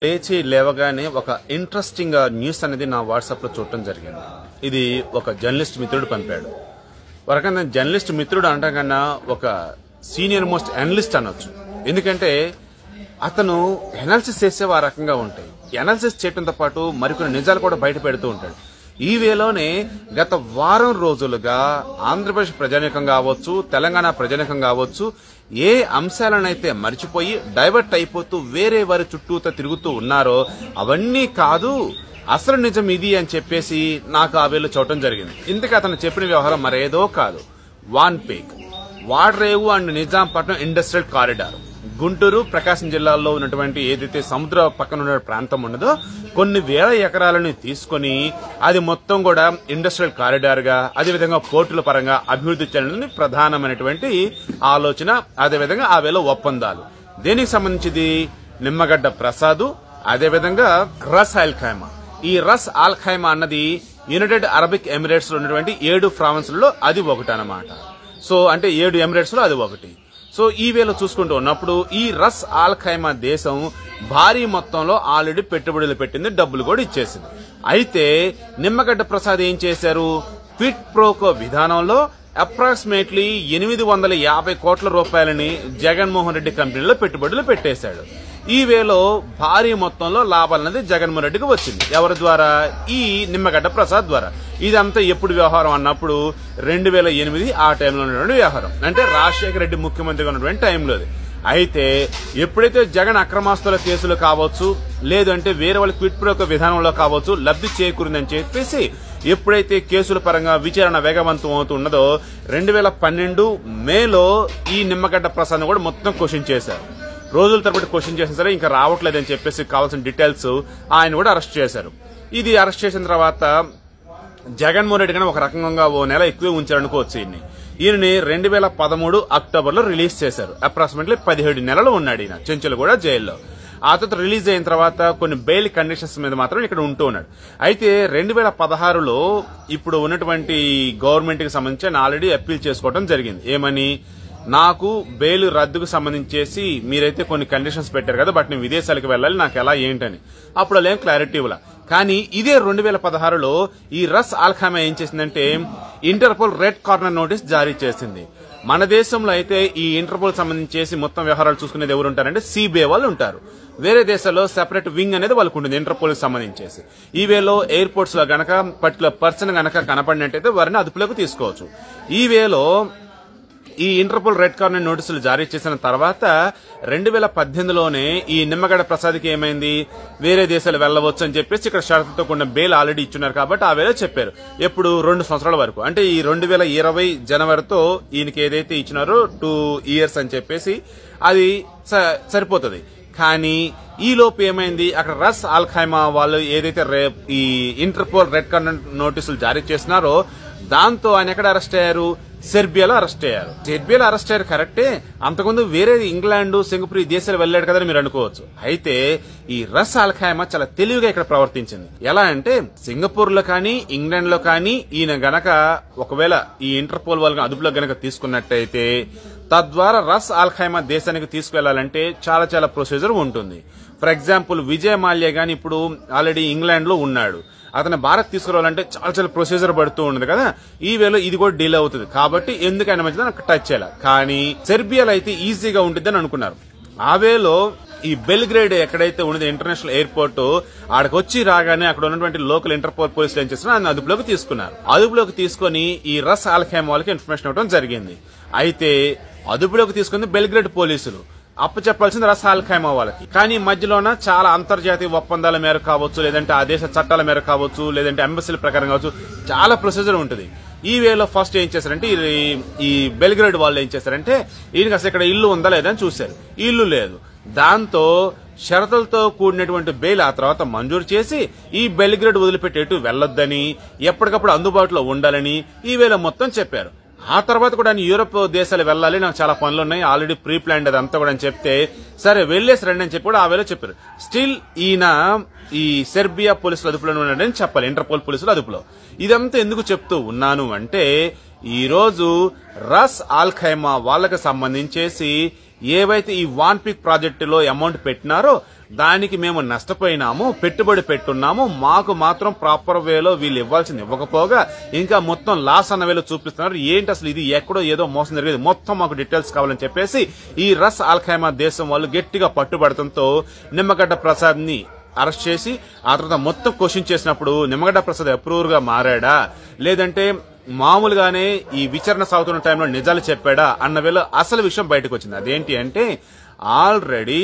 లేచి లేవగానే ఒక ఇంట్రెస్టింగ్ న్యూస్ అనేది నా వాట్సాప్ లో చూడటం జరిగింది ఇది ఒక జర్నలిస్ట్ మిత్రుడు పంపాడు ఒక రకంగా జర్నలిస్ట్ మిత్రుడు అనడం కన్నా ఒక సీనియర్ మోస్ట్ అనలిస్ట్ అనొచ్చు ఎందుకంటే అతను ఎనాలిసిస్ చేసేవి ఆ రకంగా ఉంటాయి ఎనాలిసిస్ చేయడంతో పాటు మరికొన్ని నిజాలు కూడా బయట పెడుతూ ఉంటాడు ఈ వేలోనే గత వారం రోజులుగా ఆంధ్రప్రదేశ్ ప్రజానీకం కావచ్చు తెలంగాణ ప్రజానీకం కావచ్చు ఏ అంశాలనైతే మర్చిపోయి డైవర్ట్ అయిపోతూ వేరే వారి చుట్టూతో తిరుగుతూ ఉన్నారో అవన్నీ కాదు అసలు నిజం ఇది అని చెప్పేసి నాకు ఆ వేలో చూడటం జరిగింది ఇందుకు అతను చెప్పిన వ్యవహారం మరేదో కాదు Vanpic Vadarevu and Nizampatnam industrial corridor Guntur Prakasam జిల్లాల్లో ఉన్నటువంటి ఏదైతే సముద్ర పక్కన ఉన్న ప్రాంతం ఉన్నదో కొన్ని వేల ఎకరాలను తీసుకొని అది మొత్తం కూడా ఇండస్ట్రియల్ కారిడార్ గా అదేవిధంగా పోర్టుల పరంగా అభివృద్ధి చేయాలని ప్రధానమైనటువంటి ఆలోచన అదేవిధంగా ఆ వేళ ఒప్పందాలు దేనికి సంబంధించింది నిమ్మగడ్డ ప్రసాద్ అదేవిధంగా రస్ ఆల్ ఖైమా ఈ రస్ ఆల్ ఖైమా అన్నది యునైటెడ్ అరబిక్ ఎమిరేట్స్ లో ఉన్నటువంటి ఏడు ప్రావిన్స్ లో అది ఒకటి అన్నమాట సో అంటే ఏడు ఎమిరేట్స్ లో అది ఒకటి సో ఈ వేళ చూసుకుంటూ ఉన్నప్పుడు ఈ రస్ ఆల్ ఖైమా దేశం భారీ మొత్తంలో ఆల్రెడీ పెట్టుబడులు పెట్టింది డబ్బులు కూడా ఇచ్చేసింది అయితే నిమ్మగడ్డ ప్రసాద్ ఏం చేశారు క్విట్ ప్రోకో విధానంలో అప్రాక్సిమేట్లీ ఎనిమిది వందల యాభై కోట్ల రూపాయలని జగన్మోహన్ రెడ్డి కంపెనీలో పెట్టుబడులు పెట్టేశాడు ఈ వేలో భారీ మొత్తంలో లాభాలన్నది జగన్మోహన్ రెడ్డికి వచ్చింది ఎవరి ద్వారా ఈ నిమ్మగడ్డ ప్రసాద్ ద్వారా ఇదంతా ఎప్పుడు వ్యవహారం అన్నప్పుడు రెండు వేల ఎనిమిది ఆ టైంలో ఉన్నటువంటి వ్యవహారం అంటే రాజశేఖర రెడ్డి ముఖ్యమంత్రిగా ఉన్నటువంటి టైంలో అయితే ఎప్పుడైతే జగన్ అక్రమాస్తుల కేసులు కావచ్చు లేదంటే వేరే వాళ్ళ క్విట్ ప్రోక విధానంలో కావచ్చు లబ్ధి చేకూరిందని చెప్పేసి ఎప్పుడైతే కేసుల పరంగా విచారణ వేగవంతం అవుతున్నదో రెండు వేల పన్నెండు మేలో ఈ నిమ్మగడ్డ ప్రసాద్ కూడా మొత్తం క్వశ్చన్ చేశారు రోజుల తరబడి క్వశ్చన్ చేసిన సరే ఇంకా రావట్లేదని చెప్పేసి కావాల్సిన డీటెయిల్స్ ఆయన కూడా అరెస్ట్ చేశారు ఇది అరెస్ట్ చేసిన తర్వాత జగన్మోహన్ రెడ్డి కన్నా ఒక రకంగా ఓ నెల ఎక్కువ ఉంచారనుకోవచ్చు ఈయన్ని ఈయనని రెండు వేల పదమూడు అక్టోబర్ లో రిలీజ్ చేశారు అప్రాక్సిమేట్లీ పదిహేడు నెలలు ఉన్నాడు ఈయన చెంచులు కూడా జైల్లో ఆ తర్వాత రిలీజ్ అయిన తర్వాత కొన్ని బెయిల్ కండిషన్స్ మీద మాత్రం ఇక్కడ ఉంటూ ఉన్నాడు అయితే రెండు వేల పదహారులో ఇప్పుడు ఉన్నటువంటి గవర్నమెంట్ కి సంబంధించి ఆయన ఆల్రెడీ అప్పీల్ చేసుకోవడం జరిగింది ఏమని నాకు బెయిల్ రద్దుకు సంబంధించేసి మీరైతే కొన్ని కండిషన్స్ పెట్టారు కదా బట్ నేను విదేశాలకు వెళ్ళాలి నాకు ఎలా ఏంటని అప్పుడు అలా ఏం క్లారిటీ ఇవ్వాల కానీ ఇదే రెండు వేల పదహారులో ఈ రస్ ఆల్ఖామా ఏం చేసిందంటే ఇంటర్పోల్ రెడ్ కార్నర్ నోటీస్ జారీ చేసింది మన దేశంలో అయితే ఈ ఇంటర్పోల్ సంబంధించేసి మొత్తం వ్యవహారాలు చూసుకునేది ఎవరు ఉంటారంటే సిబిఐ వాళ్ళు ఉంటారు వేరే దేశాల్లో సెపరేట్ వింగ్ అనేది వాళ్ళకు ఉంటుంది ఇంటర్పోల్ సంబంధించేసి ఈ వేలో ఎయిర్పోర్ట్స్ లో గనక పర్టికులర్ పర్సన్ గనక కనపడినట్టయితే వారిని అదుపులోకి తీసుకోవచ్చు ఈ వేలో ఈ ఇంటర్పోల్ రెడ్ కార్నర్ నోటీసులు జారీ చేసిన తర్వాత రెండు వేల పద్దెనిమిదిలోనే ఈ నిమ్మగడ్డ ప్రసాద్కి ఏమైంది వేరే దేశాలు వెళ్ళవచ్చు అని చెప్పేసి ఇక్కడ షరతుతో కూడిన బెయిల్ ఆల్రెడీ ఇచ్చున్నారు కాబట్టి ఆ వేళ చెప్పారు ఎప్పుడు రెండు సంవత్సరాల వరకు అంటే ఈ రెండు వేల ఇరవై జనవరితో ఈయనకి ఏదైతే ఇచ్చినారో టూ ఇయర్స్ అని చెప్పేసి అది స- సరిపోతుంది కానీ ఈ లోపు ఏమైంది అక్కడ రస్ ఆల్ఖైమా వాళ్ళు ఏదైతే రే- ఈ ఇంటర్పోల్ రెడ్ కార్నర్ నోటీసులు జారీ చేసినారో దాంతో ఆయన ఎక్కడ అరెస్ట్ అయ్యారు సెర్బియాలో అరెస్ట్ అయ్యారు సెర్బియాలో అరెస్ట్ అయ్యారు కరెక్టే అంతకుముందు వేరే ఇంగ్లాండ్ సింగపూర్ ఈ దేశాలు వెళ్ళాడు కదా మీరు అనుకోవచ్చు అయితే ఈ రస్ ఆల్ఖాయమా చాలా తెలివిగా ఇక్కడ ప్రవర్తించింది ఎలా అంటే సింగపూర్ లో కానీ ఇంగ్లాండ్ లో కానీ ఈయన గనక ఒకవేళ ఈ ఇంటర్పోల్ వాళ్ళని అదుపులో గనక తీసుకున్నట్టయితే తద్వారా రస్ ఆల్ఖైమా దేశానికి తీసుకువెళ్లాలంటే చాలా చాలా ప్రొసీజర్ ఉంటుంది ఫర్ ఎగ్జాంపుల్ విజయ్ మాల్యా గాని ఇప్పుడు ఆల్రెడీ ఇంగ్లాండ్ లో ఉన్నాడు అతను భారత్ తీసుకురావాలంటే చాలా చాలా ప్రొసీజర్ పడుతూ ఉంది కదా ఈ వేలో ఇది కూడా డీల్ అవుతుంది కాబట్టి ఎందుకైనా మంచిది నాకు టచ్ చేయాలి కానీ సెర్బియాలో అయితే ఈజీగా ఉంటుందని అనుకున్నారు ఆ వేలో ఈ బెల్గ్రేడ్ ఎక్కడైతే ఉన్నది ఇంటర్నేషనల్ ఎయిర్పోర్ట్ ఆడకు వచ్చి రాగానే అక్కడ ఉన్నటువంటి లోకల్ ఇంటర్పోల్ పోలీసులు ఏం చేస్తున్నారు ఆయన అదుపులోకి తీసుకున్నారు అదుపులోకి తీసుకొని ఈ రస్ ఆల్ఖైమ్ వాళ్ళకి ఇన్ఫర్మేషన్ ఇవ్వడం జరిగింది అయితే అదుపులోకి తీసుకుంది బెల్గ్రేడ్ పోలీసులు అప్పచెప్పాల్సింది రస్ ఆల్ఖైమ్ వాళ్ళకి కానీ మధ్యలోన చాలా అంతర్జాతీయ ఒప్పందాల మేర కావచ్చు లేదంటే ఆ దేశ చట్టాల మేర కావచ్చు లేదంటే ఎంబసీల ప్రకారం కావచ్చు చాలా ప్రొసీజర్ ఉంటుంది ఈ వేలో ఫస్ట్ ఏం చేశారంటే ఈ- ఈ బెల్గ్రేడ్ వాళ్ళు ఏం చేశారంటే ఈయనకి అసలు ఇక్కడ ఇల్లు ఉందా లేదా అని చూశారు ఇల్లు లేదు దాంతో షరతులతో కూడినటువంటి బెయిల్ ఆ తర్వాత మంజూరు చేసి ఈ బెల్గ్రేడ్ వదిలిపెట్టేట్టు వెళ్లొద్దని ఎప్పటికప్పుడు అందుబాటులో ఉండాలని ఈ వేళ మొత్తం చెప్పారు ఆ తర్వాత కూడా ఆయన యూరోప్ దేశాలు వెళ్ళాలి నాకు చాలా పనులు ఉన్నాయి ఆల్రెడీ ప్రీ ప్లాన్డ్ అదంతా కూడా అని చెప్తే సరే వెళ్ళేసి రండి అని చెప్పి కూడా ఆ వేళ చెప్పారు స్టిల్ ఈయన ఈ సెర్బియా పోలీసులు అదుపులో ఉన్నాడని చెప్పాలి ఇంటర్పోల్ పోలీసులు అదుపులో ఇదంతా ఎందుకు చెప్తూ ఉన్నాను అంటే ఈ రోజు రస్ ఆల్ ఖైమా వాళ్ళకి సంబంధించేసి ఏవైతే ఈ వాన్ పిక్ ప్రాజెక్టులో అమౌంట్ పెట్టినారో దానికి మేము నష్టపోయినాము పెట్టుబడి పెట్టున్నాము మాకు మాత్రం ప్రాపర్ వేలో వీళ్ళు ఇవ్వాల్సింది ఇవ్వకపోగా ఇంకా మొత్తం లాస్ అన్న వేలో చూపిస్తున్నారు ఏంటి అసలు ఇది ఎక్కడో ఏదో మోసం జరిగేది మొత్తం మాకు డీటెయిల్స్ కావాలని చెప్పేసి ఈ రస్ అల్ఖైమా దేశం వాళ్ళు గట్టిగా పట్టుబడటంతో నిమ్మగడ్డ ప్రసాద్ ని అరెస్ట్ చేసి ఆ తర్వాత మొత్తం క్వశ్చన్ చేసినప్పుడు నిమ్మగడ్డ ప్రసాద్ అప్రూవర్ గా మారాడా లేదంటే మామూలుగానే ఈ విచారణ సాగుతున్న టైంలో నిజాలు చెప్పాడా అన్న వేళ అసలు విషయం బయటకు వచ్చింది అదేంటి అంటే ఆల్రెడీ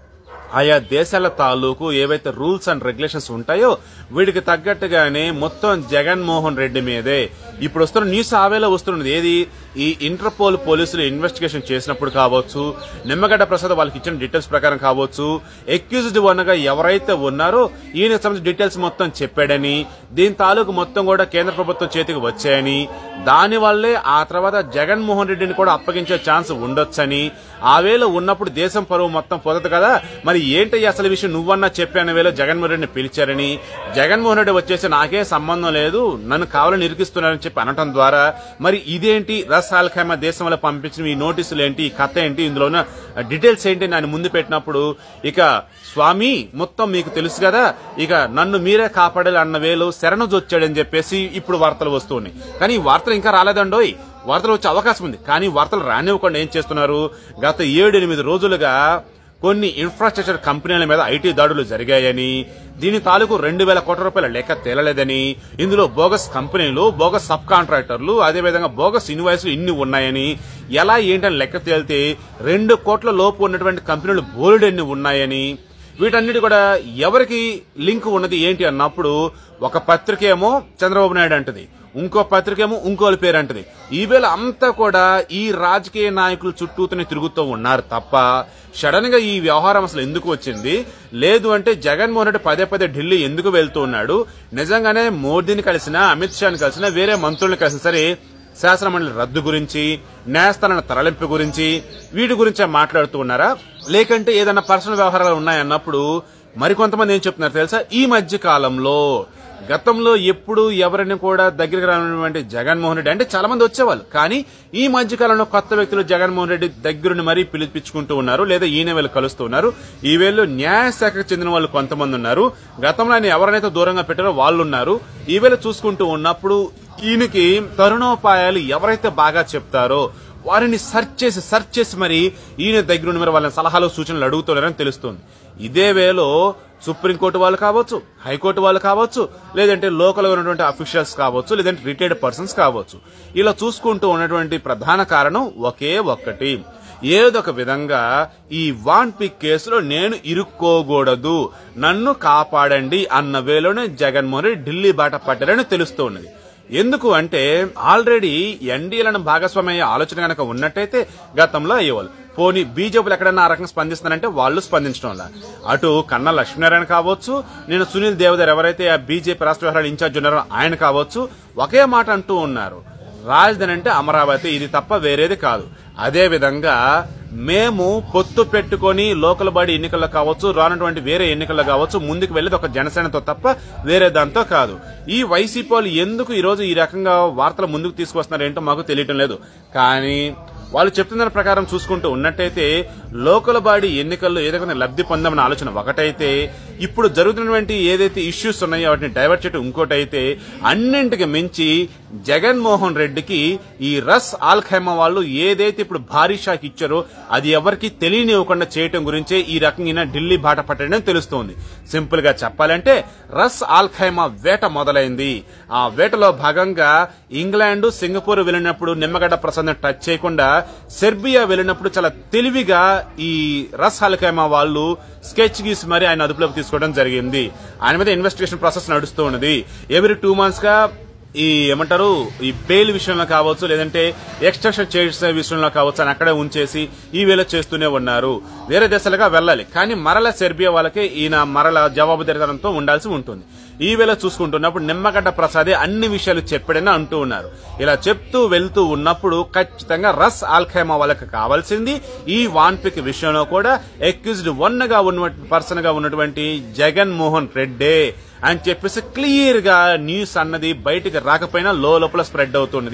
ఆయా దేశాల తాలూకు ఏవైతే రూల్స్ అండ్ రెగ్యులేషన్స్ ఉంటాయో వీటికి తగ్గట్టుగానే మొత్తం జగన్మోహన్ రెడ్డి మీదే ఇప్పుడు వస్తున్న న్యూస్ ఆవేలో వస్తున్నది ఏది ఈ ఇంటర్పోల్ పోలీసులు ఇన్వెస్టిగేషన్ చేసినప్పుడు కావచ్చు నిమ్మగడ్డ ప్రసాద్ వాళ్ళకి ఇచ్చిన డీటెయిల్స్ ప్రకారం కావచ్చు ఎక్యూజ్డ్ వన్గా ఎవరైతే ఉన్నారో ఈయన సంబంధించిన డీటెయిల్స్ మొత్తం చెప్పాడని దీని తాలూకు మొత్తం కూడా కేంద్ర ప్రభుత్వం చేతికి వచ్చాయని దాని వల్లే ఆ తర్వాత జగన్మోహన్ రెడ్డిని కూడా అప్పగించే ఛాన్స్ ఉండొచ్చని ఆ వేళ ఉన్నప్పుడు దేశం పరువు మొత్తం పోదదు కదా మరి ఏంటి అసలు విషయం నువ్వన్నా చెప్పాన వేళ జగన్మోహన్ రెడ్డిని పిలిచారని జగన్మోహన్ రెడ్డి వచ్చేసి నాకే సంబంధం లేదు నన్ను కావాలని ఇరికిస్తున్నారని చెప్పి అనటం ద్వారా మరి ఇదేంటి రస్ ఆల్ఖైమా దేశం వల్ల పంపించిన ఈ నోటీసులు ఏంటి ఈ కథ ఏంటి ఇందులో ఉన్న డీటెయిల్స్ ఏంటి అని ఆయన ముందు పెట్టినప్పుడు ఇక స్వామి మొత్తం మీకు తెలుసు కదా ఇక నన్ను మీరే కాపాడాలి అన్న వేలు శరణజొచ్చాడని చెప్పేసి ఇప్పుడు వార్తలు వస్తున్నాయి కానీ ఈ వార్తలు ఇంకా రాలేదండోయ్ వార్తలు వచ్చే అవకాశం ఉంది కానీ వార్తలు రానివ్వకుండా ఏం చేస్తున్నారు గత ఏడు ఎనిమిది రోజులుగా కొన్ని ఇన్ఫ్రాస్ట్రక్చర్ కంపెనీల మీద ఐటీ దాడులు జరిగాయని దీని తాలూకు రెండు వేల కోట్ల రూపాయల లెక్క తేలలేదని ఇందులో బోగస్ కంపెనీలు బోగస్ సబ్ కాంట్రాక్టర్లు అదేవిధంగా బోగస్ ఇన్వాయిస్లు ఇన్ని ఉన్నాయని ఎలా ఏంటని లెక్క తేలితే రెండు కోట్ల లోపు ఉన్నటువంటి కంపెనీలు బోల్డెన్ని ఉన్నాయని వీటన్నిటి కూడా ఎవరికి లింక్ ఉన్నది ఏంటి అన్నప్పుడు ఒక పత్రిక ఏమో చంద్రబాబు నాయుడు అంటది ఇంకో పత్రిక ఏమో ఇంకోళ్ళ పేరు అంటది ఈవేళ అంతా కూడా ఈ రాజకీయ నాయకులు చుట్టూతోనే తిరుగుతూ ఉన్నారు తప్ప సడన్ గా ఈ వ్యవహారం అసలు ఎందుకు వచ్చింది లేదు అంటే జగన్మోహన్ రెడ్డి పదే పదే ఢిల్లీ ఎందుకు వెళ్తూ ఉన్నాడు నిజంగానే మోదీని కలిసినా అమిత్ షాని కలిసినా వేరే మంత్రుల్ని కలిసినా సరే శాసనమండలి రద్దు గురించి న్యాయస్థానాల తరలింపు గురించి వీటి గురించే మాట్లాడుతూ ఉన్నారా లేకంటే ఏదైనా పర్సనల్ వ్యవహారాలు ఉన్నాయన్నప్పుడు మరికొంతమంది ఏం చెప్తున్నారు తెలుసా ఈ మధ్య కాలంలో గతంలో ఎప్పుడు ఎవరిని కూడా దగ్గరికి రానటువంటి జగన్మోహన్ రెడ్డి అంటే చాలా మంది వచ్చేవాళ్ళు కానీ ఈ మధ్య కాలంలో కొత్త వ్యక్తులు జగన్మోహన్ రెడ్డి దగ్గరుని మరీ పిలిపించుకుంటూ ఉన్నారు లేదా ఈయన వీళ్ళు కలుస్తూ ఉన్నారు ఈ వేళలో న్యాయశాఖకు చెందిన వాళ్ళు కొంతమంది ఉన్నారు గతంలో ఆయన ఎవరైతే దూరంగా పెట్టారో వాళ్ళు ఉన్నారు ఈ వేళ చూసుకుంటూ ఉన్నప్పుడు ఈయనకి తరుణోపాయాలు ఎవరైతే బాగా చెప్తారో వారిని సెర్చ్ చేసి సెర్చ్ చేసి మరి ఈయన దగ్గర మరి వాళ్ళని సలహాలు సూచనలు అడుగుతున్నారని తెలుస్తుంది ఇదే వేలో సుప్రీంకోర్టు వాళ్ళు కావచ్చు హైకోర్టు వాళ్ళు కావచ్చు లేదంటే లోకల్ ఉన్నటువంటి అఫీషియల్స్ కావచ్చు లేదంటే రిటైర్డ్ పర్సన్స్ కావచ్చు ఇలా చూసుకుంటూ ఉన్నటువంటి ప్రధాన కారణం ఒకే ఒక్కటి ఏదొక విధంగా ఈ వాన్ పిక్ కేసులో నేను ఇరుక్కోకూడదు నన్ను కాపాడండి అన్న వేలోనే జగన్మోహన్ రెడ్డి ఢిల్లీ బాట పట్టారని తెలుస్తూ ఉన్నది ఎందుకు అంటే ఆల్రెడీ ఎన్డీలను భాగస్వామ్య ఆలోచన కనుక ఉన్నట్టయితే గతంలో అయ్యేవాళ్ళు పోనీ బీజేపీలు ఎక్కడైనా ఆ రకంగా స్పందిస్తున్నారంటే వాళ్ళు స్పందించడం వల్ల అటు కన్నా లక్ష్మీనారాయణ కావచ్చు నేను సునీల్ దేవదర్ ఎవరైతే ఆ బీజేపీ రాష్ట్ర వ్యవహారాల ఇన్ఛార్జ్ ఉన్నారో ఆయన కావచ్చు ఒకే మాట అంటూ ఉన్నారు రాజధాని అంటే అమరావతి ఇది తప్ప వేరేది కాదు అదే విధంగా మేము పొత్తు పెట్టుకొని లోకల్ బాడీ ఎన్నికల్లో కావచ్చు రానటువంటి వేరే ఎన్నికల్లో కావచ్చు ముందుకు వెళ్ళేది ఒక జనసేనతో తప్ప వేరే దాంతో కాదు ఈ వైసీపీ వాళ్ళు ఎందుకు ఈ రోజు ఈ రకంగా వార్తలు ముందుకు తీసుకొస్తున్నారు ఏంటో మాకు తెలియటం లేదు కానీ వాళ్ళు చెప్తున్న ప్రకారం చూసుకుంటూ ఉన్నట్టయితే లోకల్ బాడీ ఎన్నికల్లో ఏదైనా లబ్ధి పొందామన్న ఆలోచన ఒకటైతే ఇప్పుడు జరుగుతున్నటువంటి ఏదైతే ఇష్యూస్ ఉన్నాయో వాటిని డైవర్ట్ చేయడం ఇంకోటైతే అన్నింటికి మించి జగన్మోహన్ రెడ్డికి ఈ రస్ ఆల్ఖైమా వాళ్ళు ఏదైతే ఇప్పుడు భారీ షాక్ ఇచ్చారో అది ఎవరికి తెలియనివ్వకుండా చేయటం గురించే ఈ రకంగా ఢిల్లీ బాట పట్టడం తెలుస్తోంది సింపుల్ గా చెప్పాలంటే రస్ ఆల్ఖైమా వేట మొదలైంది ఆ వేటలో భాగంగా ఇంగ్లాండ్ సింగపూర్ వెళ్ళినప్పుడు నిమ్మగడ్డ ప్రసాద్ టచ్ చేయకుండా సెర్బియా వెళ్ళినప్పుడు చాలా తెలివిగా ఈ రస్ ఆల్ఖైమా వాళ్ళు స్కెచ్ గీసి మరి ఆయన అదుపులోకి తీసుకోవడం జరిగింది ఆయన మీద ఇన్వెస్టిగేషన్ ప్రాసెస్ నడుస్తూ ఉన్నది ఎవ్రీ టూ మంత్స్ గా ఈ ఏమంటారు ఈ బెయిల్ విషయంలో కావచ్చు లేదంటే ఎక్స్ట్రాక్షన్ చేసే విషయంలో కావచ్చు అని అక్కడే ఉంచేసి ఈ వేళ చేస్తూనే ఉన్నారు వేరే దేశాలుగా వెళ్ళాలి కానీ మరల సెర్బియా వాళ్ళకి ఈయన మరల జవాబుదారితనంతో ఉండాల్సి ఉంటుంది ఈ వేళ చూసుకుంటున్నప్పుడు నిమ్మగడ్డ ప్రసాదే అన్ని విషయాలు చెప్పాడని అంటూ ఉన్నారు ఇలా చెప్తూ వెళ్తూ ఉన్నప్పుడు ఖచ్చితంగా రస్ ఆల్ఖైమా వాళ్ళకి కావాల్సింది ఈ వాన్పిక్ విషయంలో కూడా అక్యూజ్డ్ వన్ గా ఉన్న పర్సన్ గా ఉన్నటువంటి జగన్ మోహన్ రెడ్డే అని చెప్పేసి క్లియర్ గా న్యూస్ అన్నది బయటికి రాకపోయినా లో లోపల స్ప్రెడ్ అవుతున్నది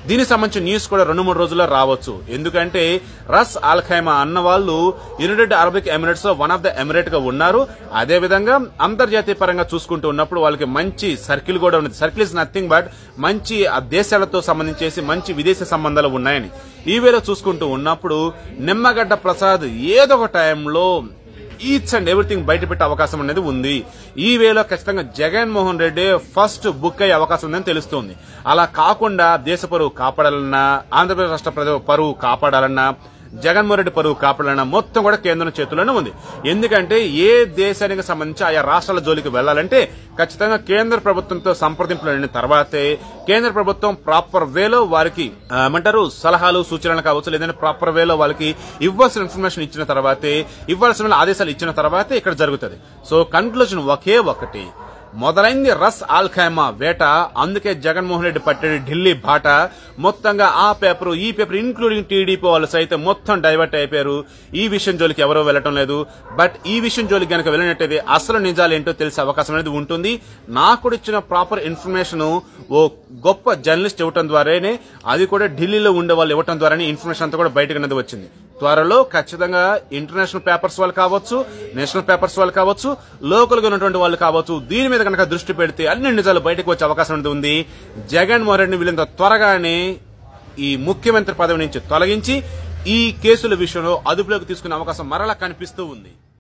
దీనికి సంబంధించిన న్యూస్ కూడా రెండు మూడు రోజుల్లో రావచ్చు ఎందుకంటే రస్ ఆల్ఖైమా అన్న వాళ్ళు యునైటెడ్ అరబిక్ ఎమిరేట్స్ లో వన్ ఆఫ్ ద ఎమిరేట్ గా ఉన్నారు అదే విధంగా అంతర్జాతీయ పరంగా చూసుకుంటూ ఉన్నప్పుడు వాళ్ళకి మంచి సర్కిల్ కూడా ఉంది సర్కిల్ ఇస్ నథింగ్ బట్ మంచి ఆ దేశాలతో సంబంధించేసి మంచి విదేశీ సంబంధాలు ఉన్నాయని ఈ వేళ చూసుకుంటూ ఉన్నప్పుడు నిమ్మగడ్డ ప్రసాద్ ఏదో ఒక టైంలో ఈచ్ అండ్ ఎవ్రీథింగ్ బయట పెట్టే అవకాశం అనేది ఉంది ఈ వేలో ఖచ్చితంగా జగన్మోహన్ రెడ్డి ఫస్ట్ బుక్ అయ్యే అవకాశం ఉందని తెలుస్తోంది అలా కాకుండా దేశ పరువు కాపాడాలన్నా ఆంధ్రప్రదేశ్ రాష్ట్ర ప్రజల పరువు కాపాడాలన్నా జగన్మోహన్ రెడ్డి పరువు కాపాడాలన్నా మొత్తం కూడా కేంద్రం చేతుల్లోనే ఉంది ఎందుకంటే ఏ దేశానికి సంబంధించి ఆయా రాష్ట్రాల జోలికి వెళ్లాలంటే ఖచ్చితంగా కేంద్ర ప్రభుత్వంతో సంప్రదింపులు అయిన తర్వాతే కేంద్ర ప్రభుత్వం ప్రాపర్ వేలో వారికి ఆ, ఏమంటారు సలహాలు సూచనలు కావచ్చు లేదంటే ప్రాపర్ వేలో వాళ్ళకి ఇవ్వాల్సిన ఇన్ఫర్మేషన్ ఇచ్చిన తర్వాతే ఇవ్వాల్సిన ఆదేశాలు ఇచ్చిన తర్వాతే ఇక్కడ జరుగుతుంది సో కన్క్లూజన్ ఒకే ఒకటి మొదలైంది రస్ ఆల్ఖైమా వేట అందుకే జగన్మోహన్ రెడ్డి పట్టాడు ఢిల్లీ బాట మొత్తంగా ఆ పేపర్ ఈ పేపర్ ఇంక్లూడింగ్ టీడీపీ వాళ్ళు సైతం మొత్తం డైవర్ట్ అయిపోయారు ఈ విషయం జోలికి ఎవరో వెళ్ళటం లేదు బట్ ఈ విషయం జోలికి గనక వెళ్ళినట్టయితే అసలు నిజాలు ఏంటో తెలిసే అవకాశం అనేది ఉంటుంది నాకు కూడా ఇచ్చిన ప్రాపర్ ఇన్ఫర్మేషన్ ఓ గొప్ప జర్నలిస్ట్ ఇవ్వటం ద్వారానే అది కూడా ఢిల్లీలో ఉండే వాళ్ళు ఇవ్వటం ద్వారానే ఇన్ఫర్మేషన్ అంతా కూడా బయటకు అనేది వచ్చింది త్వరలో ఖచ్చితంగా ఇంటర్నేషనల్ పేపర్స్ వాళ్ళు కావచ్చు నేషనల్ పేపర్స్ వాళ్ళు కావచ్చు లోకల్ గా ఉన్నటువంటి వాళ్ళు కావచ్చు దీని మీద కనుక దృష్టి పెడితే అన్ని నిజాలు బయటకు వచ్చే అవకాశం అనేది ఉంది జగన్మోహన్ రెడ్డిని వీళ్ళంత త్వరగానే ఈ ముఖ్యమంత్రి పదవి నుంచి తొలగించి ఈ కేసుల విషయంలో అదుపులోకి తీసుకునే అవకాశం మరలా కనిపిస్తూ ఉంది